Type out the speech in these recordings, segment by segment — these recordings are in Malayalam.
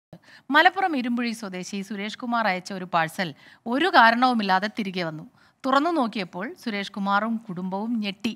മലപ്പുറം ഇരുമ്പുഴി സ്വദേശി സുരേഷ് കുമാർ അയച്ച ഒരു പാഴ്സൽ ഒരു കാരണവുമില്ലാതെ തിരികെ വന്നു തുറന്നു നോക്കിയപ്പോൾ സുരേഷ് കുമാറും കുടുംബവും ഞെട്ടി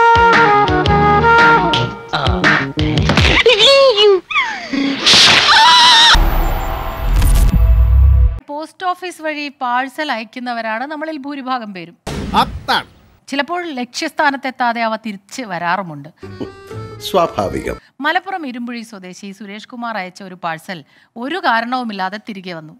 പോസ്റ്റ് ഓഫീസ് വഴി പാഴ്സൽ അയക്കുന്നവരാണ് നമ്മളിൽ ഭൂരിഭാഗം പേരും അതാണ് ചിലപ്പോൾ ലക്ഷ്യസ്ഥാനത്തെത്താതെ അവ തിരിച്ച് വരാറുമുണ്ട് സ്വാഭാവികം മലപ്പുറം ഇരുമ്പുഴി സ്വദേശി സുരേഷ് കുമാർ അയച്ച ഒരു പാഴ്സൽ ഒരു കാരണവുമില്ലാതെ തിരികെ വന്നു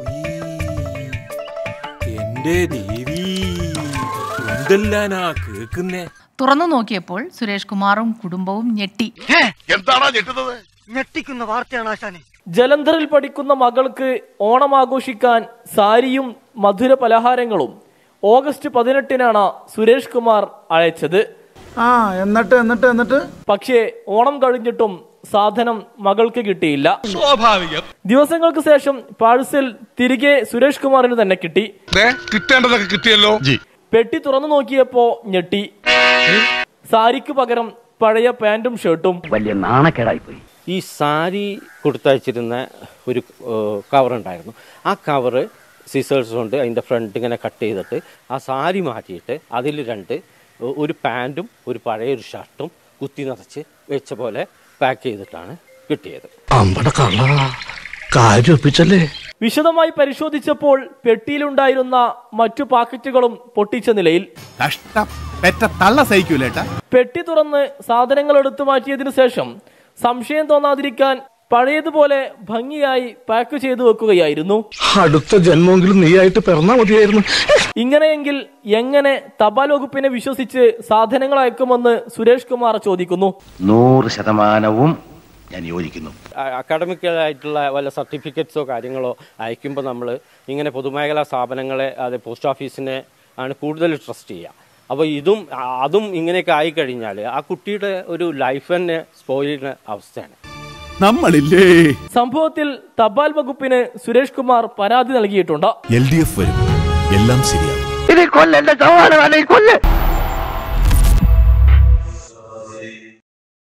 എന്റെ ദേവി എന്തെല്ലാനാ കേക്കുന്നേ തുറന്നു നോക്കിയപ്പോൾ സുരേഷ് കുമാറും കുടുംബവും ഞെട്ടി എന്താണോ ഞെട്ടുന്നത് ഞെട്ടിക്കുന്ന വാർത്തയാണ് ആശാനെ ജലന്ധറിൽ പഠിക്കുന്ന മകൾക്ക് ഓണം ആഘോഷിക്കാൻ സാരിയും മധുര പലഹാരങ്ങളും ഓഗസ്റ്റ് പതിനെട്ടിനാണ് സുരേഷ് കുമാർ അയച്ചത് ആ എന്നിട്ട് എന്നിട്ട് എന്നിട്ട് പക്ഷേ ഓണം കഴിഞ്ഞിട്ടും സാധനം മകൾക്ക് കിട്ടിയില്ല സ്വാഭാവികം ദിവസങ്ങൾക്ക് ശേഷം പാഴ്സൽ തിരികെ സുരേഷ് കുമാറിന് തന്നെ കിട്ടി കിട്ടേണ്ടതൊക്കെ കിട്ടിയല്ലോ പെട്ടി തുറന്നു നോക്കിയപ്പോ ഞെട്ടി സാരിക്ക് പകരം പഴയ പാന്റും ഷർട്ടും വലിയ നാണക്കേടായി പോയി ഈ സാരി കൊടുത്തയച്ചിരുന്ന ഒരു കവർ ഉണ്ടായിരുന്നു ആ കവറ് സിസേഴ്സ് കൊണ്ട് അതിൻ്റെ ഫ്രണ്ട് ഇങ്ങനെ കട്ട് ചെയ്തിട്ട് ആ സാരി മാറ്റിയിട്ട് അതിൽ രണ്ട് ഒ- ഒരു പാൻറ്റും ഒരു പഴയ ഒരു ഷർട്ടും കുത്തി നിറച്ച് വെച്ച പോലെ പാക്ക് ചെയ്തിട്ടാണ് കിട്ടിയത് അമ്പട കള്ള കാര്യം ഒപ്പിച്ചല്ലേ വിശദമായി പരിശോധിച്ചപ്പോൾ പെട്ടിയിലുണ്ടായിരുന്ന മറ്റു പാക്കറ്റുകളും പൊട്ടിച്ച നിലയിൽ കഷ്ടം പെറ്റ തള്ള സഹിക്കൂലേട്ടാ പെട്ടി തുറന്ന് സാധനങ്ങൾ എടുത്തു മാറ്റിയതിനു ശേഷം സംശയം തോന്നാതിരിക്കാൻ പഴയതുപോലെ ഭംഗിയായി പാക്ക് ചെയ്തു വെക്കുകയായിരുന്നു അടുത്ത ജന്മമെങ്കിലും നീയായിട്ട് പിറന്നാ മതിയായിരുന്നു ഇങ്ങനെയെങ്കിൽ എങ്ങനെ തപാൽ വകുപ്പിനെ വിശ്വസിച്ച് സാധനങ്ങൾ അയക്കുമെന്ന് സുരേഷ് കുമാർ ചോദിക്കുന്നു നൂറ് ശതമാനവും ഞാൻ യോജിക്കുന്നു അക്കാഡമിക്കലായിട്ടുള്ള വല്ല സർട്ടിഫിക്കറ്റ്സോ കാര്യങ്ങളോ അയക്കുമ്പോൾ നമ്മൾ ഇങ്ങനെ പൊതുമേഖലാ സ്ഥാപനങ്ങളെ അത് പോസ്റ്റ് ഓഫീസിനെ ആണ് കൂടുതൽ ട്രസ്റ്റ് ചെയ്യുക അപ്പോൾ ഇതും ആ, അതും ഇങ്ങനെയൊക്കെ ആയിക്കഴിഞ്ഞാൽ ആ കുട്ടിയുടെ ഒരു ലൈഫ് തന്നെ സ്പോയിൽ ചെയ്യുന്ന അവസ്ഥയാണ് നമ്മളില്ലേ സംഭവത്തിൽ തപാൽ വകുപ്പിന് സുരേഷ് കുമാർ പരാതി നൽകിയിട്ടുണ്ട് എൽ ഡി എഫ് വരും എല്ലാം ശരിയാകും ഇത് കൊല്ലെന്റെ ചവാണ് വേണേ കൊല്ല്